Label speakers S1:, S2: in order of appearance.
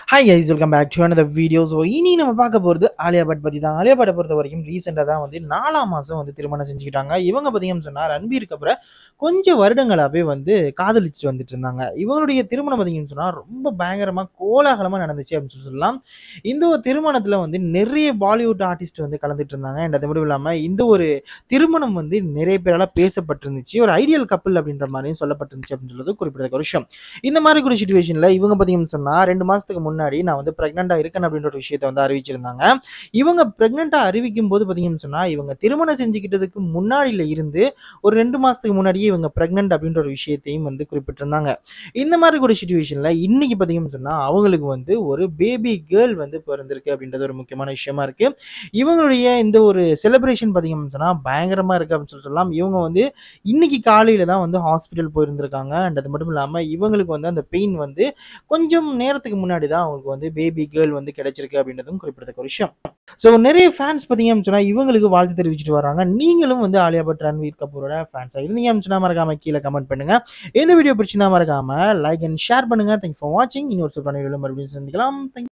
S1: Hi guys welcome back to another video so இனி நம்ம பார்க்க போகிறது ஆலியா பட் பற்றி தான் ஆலியா பட்டை பொறுத்த வரைக்கும் ரீசெண்டாக தான் வந்து நாலாம் மாதம் வந்து திருமணம் செஞ்சுக்கிட்டாங்க இவங்க பார்த்தீங்கன்னு சொன்னால் ரன்பீருக்கு அப்புறம் கொஞ்சம் வருடங்களாகவே வந்து காதலிச்சுட்டு வந்துட்டு இருந்தாங்க இவங்களுடைய திருமணம் பார்த்தீங்கன்னு சொன்னால் ரொம்ப பயங்கரமாக கோலாகலமாக நடந்துச்சு அப்படின்னு சொல்லி சொல்லலாம் இந்த ஒரு திருமணத்தில் வந்து நிறைய பாலிவுட் ஆர்டிஸ்ட் வந்து கலந்துட்டு இருந்தாங்க அண்ட் அது மட்டும் இல்லாமல் இந்த ஒரு திருமணம் வந்து நிறைய பேரால் பேசப்பட்டிருந்துச்சு ஒரு ஐடியல் கப்பல் அப்படின்ற மாதிரியும் சொல்லப்பட்டிருந்துச்சு அப்படின்னு சொல்றது குறிப்பிடத்தக்க ஒரு விஷயம் இந்த மாதிரி ஒரு சுச்சுவேஷனில் இவங்க பார்த்தீங்கன்னு சொன்னால் ரெண்டு மாதத்துக்கு முன்னாடி நான் வந்து ப்ரெக்னெண்ட்டாக இருக்கேன் அப்படின்ற ஒரு விஷயத்தை வந்து அறிவிச்சிருந்தாங்க இவங்க ப்ரெக்னெண்ட்டாக அறிவிக்கும் போது பார்த்தீங்கன்னு சொன்னால் இவங்க திருமணம் செஞ்சுக்கிட்டதுக்கு முன்னாடியில் இருந்து ஒரு ரெண்டு மாதத்துக்கு முன்னாடியே இவங்க ப்ரெக்னென்ட் அப்படின்ற ஒரு விஷயத்தையும் வந்து குறிப்பிட்டிருந்தாங்க இந்த மாதிரி ஒரு சுச்சுவேஷனில் இன்னைக்கு பார்த்தீங்கன்னு சொன்னால் அவங்களுக்கு வந்து ஒரு பேபி கேர்ள் வந்து பிறந்திருக்கு அப்படின்றது ஒரு முக்கியமான விஷயமா இருக்கு இவங்களுடைய இந்த ஒரு செலிப்ரேஷன் பார்த்தீங்கன்னு சொன்னால் பயங்கரமாக இருக்கு அப்படின்னு சொல்லி சொல்லலாம் இவங்க வந்து இன்னைக்கு காலையில தான் வந்து ஹாஸ்பிட்டல் போயிருந்திருக்காங்க அண்ட் அது மட்டும் இல்லாமல் இவங்களுக்கு வந்து அந்த பெயின் வந்து கொஞ்சம் நேரத்துக்கு முன்னாடி தான் அவங்களுக்கு வந்து பேபி கேர்ள் வந்து கிடைச்சிருக்கு அப்படின்றதும் குறிப்பிடத்தக்க ஒரு விஷயம் ஸோ நிறைய ஃபேன்ஸ் பார்த்தீங்கன்னு சொன்னால் இவங்களுக்கு வாழ்த்து தெரிவிச்சிட்டு வராங்க நீங்களும் வந்து ஆலியா பட் ரன்வீர் கபூரோட ஃபேன்ஸாக இருந்தீங்கன்னு சொன்னால் மறக்காம கீழே கமெண்ட் பண்ணுங்க இந்த வீடியோ பிடிச்சிருந்தா மறக்காம லைக் அண்ட் ஷேர் பண்ணுங்க தேங்க் ஃபார் வாட்சிங் இன்னொரு சூப்பரான வீடியோ மறுபடியும் சந்திக்கலாம் Thank you.